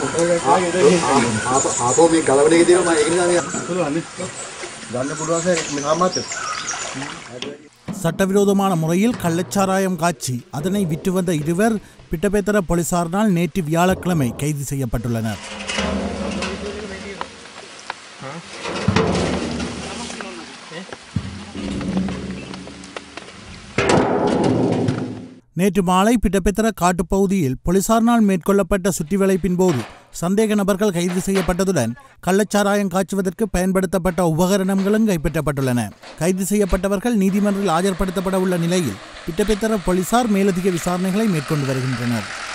ආපෝ මේ ගලවන එක තියෙනවා මම ඒක නිසා මේ පුළුවන් ගන්න පුළුවන් සර් මෙහා මත சட்டவிரோதமான முறையில் கள்ளச்சாராயம் காட்சி அதனை விற்று வந்த இருவர் பிட்டபேத்தர போலீசாரினால் நேற்று வியாழக்கிழமை கைது செய்யப்பட்டுள்ளனர் நேற்று மாலை பிட்டபெத்தர காட்டுப்பகுதியில் போலீசாரினால் மேற்கொள்ளப்பட்ட சுற்றிவளைப்பின் போது சந்தேக நபர்கள் கைது செய்யப்பட்டதுடன் கள்ளச்சாராயம் காய்ச்சுவதற்கு பயன்படுத்தப்பட்ட உபகரணங்களும் கைப்பற்றப்பட்டுள்ளன கைது செய்யப்பட்டவர்கள் நீதிமன்றில் ஆஜர்படுத்தப்பட உள்ள நிலையில் பிட்டபெத்தர போலீசார் மேலதிக விசாரணைகளை மேற்கொண்டு வருகின்றனர்